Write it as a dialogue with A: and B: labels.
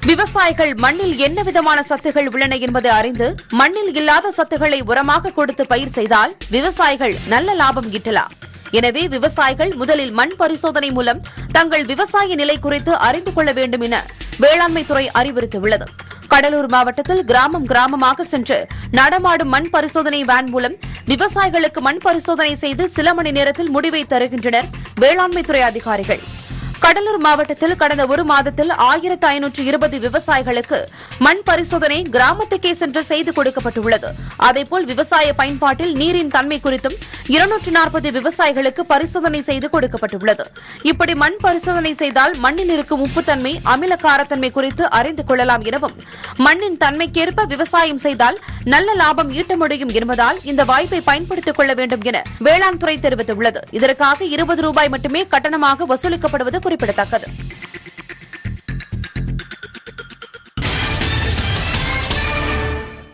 A: விவசாயிகள் மண்ணில் என்ன விதமான சத்துகள் உள்ளன என்பதை அறிந்து மண்ணில் இல்லாத சத்துக்களை உரமாக கொடுத்து பயிர் செய்தால் விவசாயிகள் நல்ல லாபம் ஈட்டலாம் எனவே விவசாயிகள் முதலில் மண் பரிசோதனை மூலம் தங்கள் விவசாய நிலை குறித்து அறிந்து கொள்ள வேண்டும் என வேளாண்மை துறை அறிவுறுத்தியுள்ளது கடலூர் மாவட்டத்தில் கிராமம் கிராமமாக சென்று நடமாடும் மண் பரிசோதனை வேன் மூலம் விவசாயிகளுக்கு மண் பரிசோதனை செய்து சில மணி நேரத்தில் முடிவை தருகின்றனர் வேளாண்மை துறை அதிகாரிகள் கடலூர் மாவட்டத்தில் கடந்த ஒரு மாதத்தில் ஆயிரத்து ஐநூற்று இருபது விவசாயிகளுக்கு மண் பரிசோதனை கிராமத்துக்கே சென்று செய்து கொடுக்கப்பட்டுள்ளது அதேபோல் விவசாய பயன்பாட்டில் நீரின் தன்மை குறித்தும் இருநூற்று நாற்பது விவசாயிகளுக்கு பரிசோதனை செய்து கொடுக்கப்பட்டுள்ளது இப்படி மண் பரிசோதனை செய்தால் மண்ணில் இருக்கும் உப்புத்தன்மை அமில காரத்தன்மை குறித்து அறிந்து கொள்ளலாம் எனவும் மண்ணின் தன்மைக்கேற்ப விவசாயம் செய்தால் நல்ல லாபம் ஈட்ட முடியும் என்பதால் இந்த வாய்ப்பை பயன்படுத்திக் கொள்ள வேண்டும் என வேளாண் துறை தெரிவித்துள்ளது இதற்காக இருபது ரூபாய் மட்டுமே கட்டணமாக வசூலிக்கப்படுவது குறிப்பிடத்தக்கது